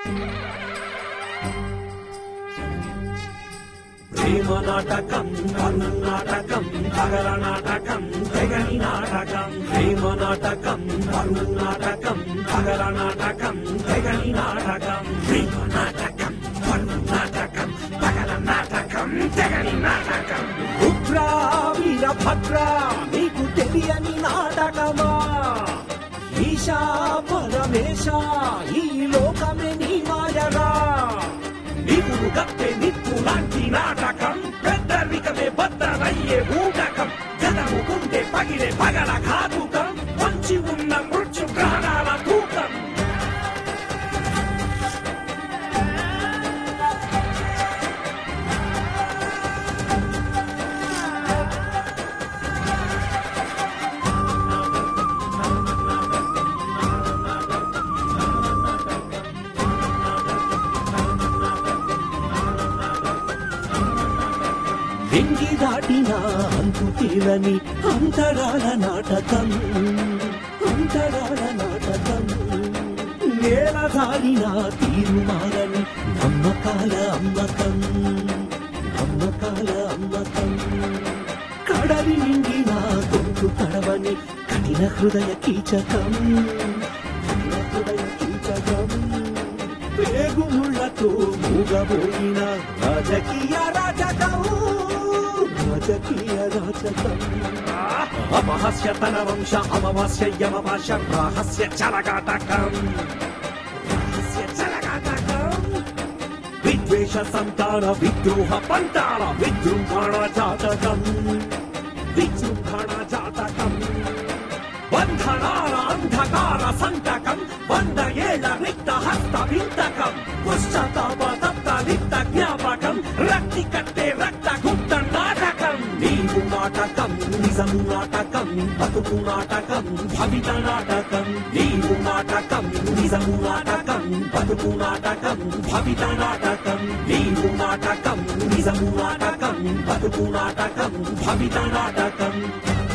ప్రేమ నాటకం కర్ణ నాటకం పగల నాటకం తెగని నాటకం ప్రేమ నాటకం కర్ణ నాటకం పగల నాటకం తెగని నాటకం ప్రేమ నాటకం కర్ణ నాటకం పగల నాటకం తెగని నాటకం ఉగ్ర వీరభద్ర నీకు తెలియని నాటకమా ఈశా పరమేశ ఈ లోకమే నీ మాయగా నిపుడు కప్పే నిప్పు లాంటి నాటకం పెద్దరికమే బద్దరయ్యే ఊటకం జనము గుండె పగిలే పగల ఘాతుకం వంచి ఉన్న మృత్యు ప్రాణాల తూకం వెంగి దాటిన అంతు తీరని అంతరాల నాటకం అంతరాల నాటకం నేల దారిన తీరు మారని నమ్మకాల అమ్మకం నమ్మకాల అమ్మకం కడలి నిండిన గొంతు తడవని కఠిన హృదయ కీచకం కఠిన హృదయ కీచకం పేగుముళ్లతో మూగబోయిన రాజకీయ రాజకం రాజకీయ రాజకం అపహస్య తన వంశ అమవాస్య యమవాస్య రాహస్య చరగాటకం రహస్య చరగాటకం విద్వేష సంతాన విద్రోహ పంతాల విజృంభణ జాతకం విజృంభణ జాతకం బంధనాల అంధకార సంతకం వంద ఏళ్ల రిక్త హస్త వింతకం పుస్తతాప తప్త లిప్త జ్ఞాపకం రక్తి కట్టే రక్త గుప్త నాటకం నీవు నాటకం నిజము నాటకం బతుకు నాటకం భవిత నాటకం నీవు నాటకం నిజము నాటకం బతుకు నాటకం భవిత నాటకం నీవు నాటకం నిజము నాటకం బతుకు నాటకం భవిత నాటకం